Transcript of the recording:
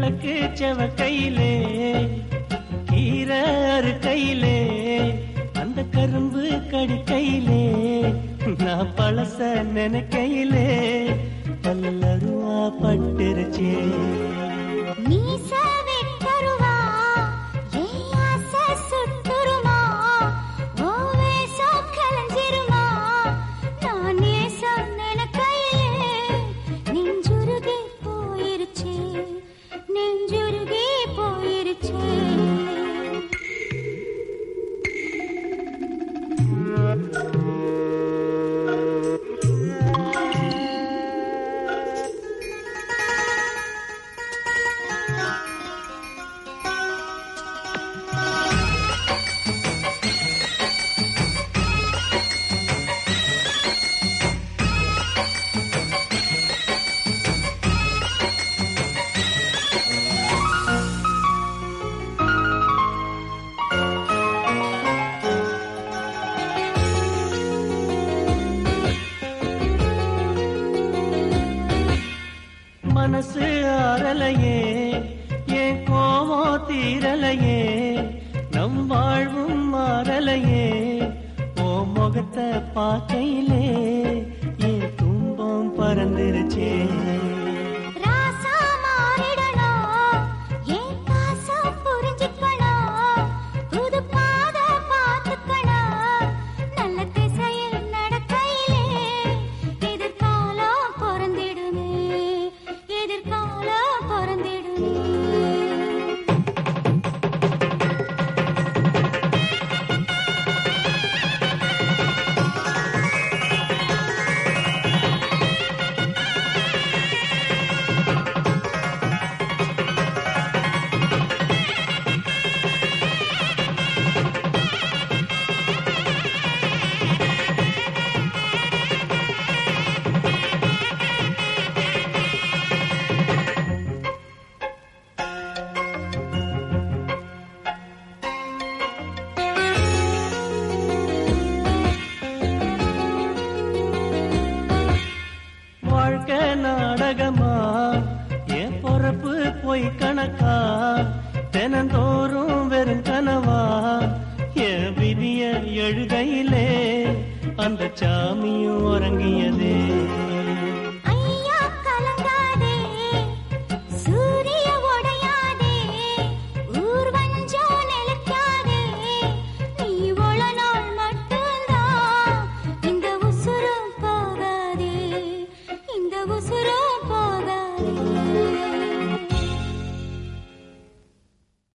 கிழக்கு செவ கையிலே கீரை அறு கையிலே அந்த கரும்பு கடி கையிலே நான் பழச நினைக்கையிலே பல்லருவா பட்டுருச்சே மீச வெட்டருவா ஏன் ஆசை சுட்டுருமா ஓ வேஷம் கலைஞ்சிருமா நான் நேசம் நினைக்கையிலே நெஞ்சுருகி போயிருச்சே நெஞ்சுருகி போயிருச்சே மனசு ஆறலையே என் கோவம் தீரலையே நம் வாழ்வும் மாறலையே ஓ முகத்தை பார்க்கையிலே என் துன்பம் பறந்துருச்சே ராசா மாறிடணும் ஏன் பாசம் புரிஞ்சுக்கணும் புது பாத பார்த்துக்கணும் நல்ல திசையில் நடக்கையிலே எதிர்காலம் பிறந்திடுமே எதிர்காலம் பிறந்திடுமே வாழ்க்கை நாடகமா என் பொறப்பு போய் கணக்கா தினந்தோறும் வெறும் கனவா என் விதிய எழுதையிலே அந்த சாமியும் உறங்கியதே